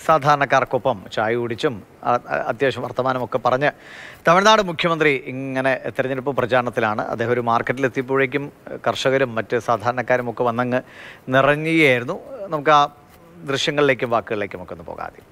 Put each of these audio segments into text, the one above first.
സാധാരണക്കാർക്കൊപ്പം ചായ കുടിച്ചും ആ, ആ, അത്യാവശ്യം വർത്തമാനമൊക്കെ പറഞ്ഞ് തമിഴ്നാട് മുഖ്യമന്ത്രി ഇങ്ങനെ തെരഞ്ഞെടുപ്പ് പ്രചാരണത്തിലാണ് അദ്ദേഹം ഒരു മാർക്കറ്റിലെത്തിയപ്പോഴേക്കും കർഷകരും മറ്റ് സാധാരണക്കാരും ഒക്കെ വന്നങ്ങ് നിറഞ്ഞുകയായിരുന്നു നമുക്ക് ആ ദൃശ്യങ്ങളിലേക്കും വാക്കുകളിലേക്കും ഒക്കെ ഒന്ന് പോകാം ആദ്യം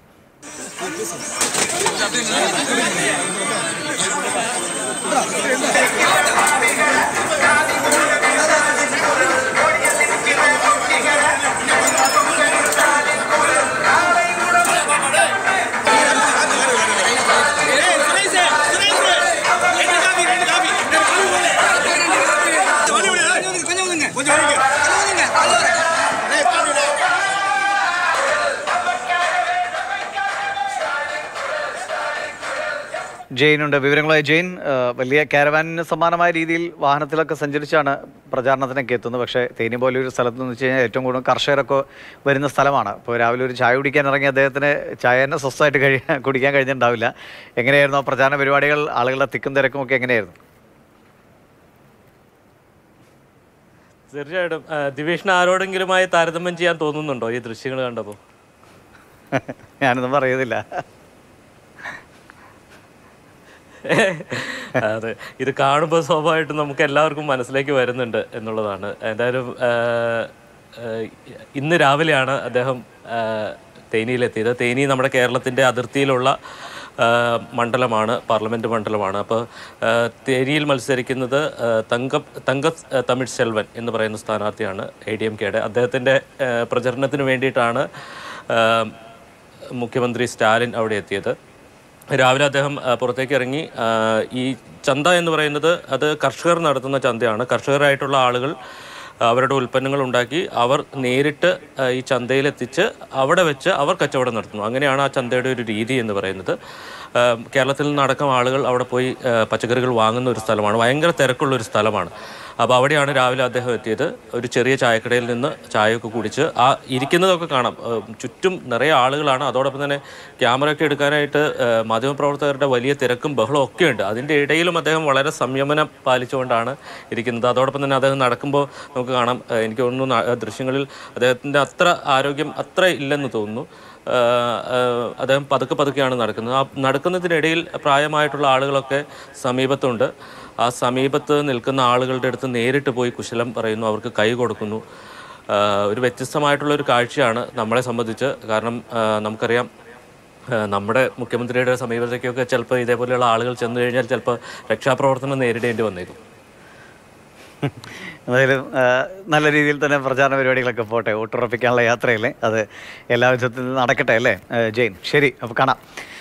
ജെയിനുണ്ട് വിവരങ്ങളായി ജെയിൻ ആ, വലിയ കാരവാനിന് സമാനമായ രീതിയിൽ വാഹനത്തിലൊക്കെ സഞ്ചരിച്ചാണ് പ്രചാരണത്തിനൊക്കെ എത്തുന്നത് പക്ഷേ തേനി പോലെ ഒരു സ്ഥലത്ത് എന്ന് വെച്ച് കഴിഞ്ഞാൽ ഏറ്റവും കൂടുതൽ കർഷകരൊക്കെ വരുന്ന സ്ഥലമാണ് അപ്പോൾ രാവിലെ ഒരു ചായ കുടിക്കാൻ ഇറങ്ങിയ അദ്ദേഹത്തിന് ചായ തന്നെ സ്വസ്ഥമായിട്ട് കഴി കുടിക്കാൻ കഴിഞ്ഞിട്ടുണ്ടാവില്ല എങ്ങനെയായിരുന്നു ആ പ്രചാരണ പരിപാടികൾ ആളുകളുടെ തിക്കും തിരക്കും ഒക്കെ എങ്ങനെയായിരുന്നു തീർച്ചയായിട്ടും ആ, ദിവേഷിന് ആരോടെങ്കിലുമായി താരതമ്യം ചെയ്യാൻ തോന്നുന്നുണ്ടോ ഈ ദൃശ്യങ്ങൾ കണ്ടപ്പോൾ ഞാനൊന്നും പറയുന്നില്ല അതെ ഇത് കാണുമ്പോൾ സ്വാഭാവികമായിട്ടും നമുക്ക് എല്ലാവർക്കും മനസ്സിലേക്ക് വരുന്നുണ്ട് എന്നുള്ളതാണ് എന്തായാലും ആ, ആ, ഇന്ന് രാവിലെയാണ് അദ്ദേഹം ആ, തേനിയിലെത്തിയത് തേനി നമ്മുടെ കേരളത്തിൻ്റെ അതിർത്തിയിലുള്ള ആ, മണ്ഡലമാണ് പാർലമെൻറ്റ് മണ്ഡലമാണ് അപ്പോൾ ആ, തേനിയിൽ മത്സരിക്കുന്നത് ആ, തങ്ക തങ്ക ആ, തമിഴ് സെൽവൻ എന്ന് പറയുന്ന സ്ഥാനാർത്ഥിയാണ് എ ഡി എം കെയുടെ അദ്ദേഹത്തിൻ്റെ ആ, പ്രചരണത്തിന് വേണ്ടിയിട്ടാണ് ആ, മുഖ്യമന്ത്രി സ്റ്റാലിൻ അവിടെ എത്തിയത് രാവിലെ അദ്ദേഹം ആ, പുറത്തേക്ക് ഇറങ്ങി ആ, ഈ ചന്ത എന്ന് പറയുന്നത് അത് കർഷകർ നടത്തുന്ന ചന്തയാണ് കർഷകരായിട്ടുള്ള ആളുകൾ അവരുടെ ഉൽപ്പന്നങ്ങൾ ഉണ്ടാക്കി അവർ നേരിട്ട് ആ, ഈ ചന്തയിലെത്തിച്ച് അവിടെ വെച്ച് അവർ കച്ചവടം നടത്തുന്നു അങ്ങനെയാണ് ആ ചന്തയുടെ ഒരു രീതി എന്ന് പറയുന്നത് ആ, കേരളത്തിൽ നിന്നടക്കം ആളുകൾ അവിടെ പോയി ആ, പച്ചക്കറികൾ വാങ്ങുന്ന ഒരു സ്ഥലമാണ് ഭയങ്കര തിരക്കുള്ള ഒരു സ്ഥലമാണ് അപ്പോൾ അവിടെയാണ് രാവിലെ അദ്ദേഹം എത്തിയത് ഒരു ചെറിയ ചായക്കടയിൽ നിന്ന് ചായയൊക്കെ കുടിച്ച് ആ ഇരിക്കുന്നതൊക്കെ കാണാം ഏഹ് ചുറ്റും നിറയെ ആളുകളാണ് അതോടൊപ്പം തന്നെ ക്യാമറയൊക്കെ എടുക്കാനായിട്ട് ഏഹ് മാധ്യമപ്രവർത്തകരുടെ വലിയ തിരക്കും ബഹളവും ഒക്കെ ഉണ്ട് അതിൻ്റെ ഇടയിലും അദ്ദേഹം വളരെ സംയമനം പാലിച്ചുകൊണ്ടാണ് ഇരിക്കുന്നത് അതോടൊപ്പം തന്നെ അദ്ദേഹം നടക്കുമ്പോൾ നമുക്ക് കാണാം ഏഹ് എനിക്ക് തോന്നുന്നു ന- ദൃശ്യങ്ങളിൽ അദ്ദേഹത്തിൻ്റെ അത്ര ആരോഗ്യം അത്ര ഇല്ലെന്ന് തോന്നുന്നു ഏഹ് ഏഹ് അദ്ദേഹം പതുക്കെ പതുക്കെയാണ് നടക്കുന്നത് ആ നടക്കുന്നതിനിടയിൽ പ്രായമായിട്ടുള്ള ആളുകളൊക്കെ സമീപത്തുണ്ട് ആ സമീപത്ത് നിൽക്കുന്ന ആളുകളുടെ അടുത്ത് നേരിട്ട് പോയി കുശലം പറയുന്നു അവർക്ക് കൈ കൊടുക്കുന്നു ആഹ് ഒരു വ്യത്യസ്തമായിട്ടുള്ള ഒരു കാഴ്ചയാണ് നമ്മളെ സംബന്ധിച്ച് കാരണം ആഹ് നമുക്കറിയാം ആഹ് നമ്മുടെ മുഖ്യമന്ത്രിയുടെ സമീപത്തേക്കൊക്കെ ചിലപ്പോൾ ഇതേപോലെയുള്ള ആളുകൾ ചെന്ന് കഴിഞ്ഞാൽ ചിലപ്പോൾ രക്ഷാപ്രവർത്തനം നേരിടേണ്ടി വന്നേക്കും എന്തായാലും ആ, നല്ല രീതിയിൽ തന്നെ പ്രചാരണ പരിപാടികളൊക്കെ പോട്ടെ വോട്ടുറപ്പിക്കാനുള്ള യാത്രയല്ലേ അത് എല്ലാ വിധത്തിലും നടക്കട്ടെ അല്ലേ ആ, ജെയിൻ ശരി അപ്പോൾ കാണാം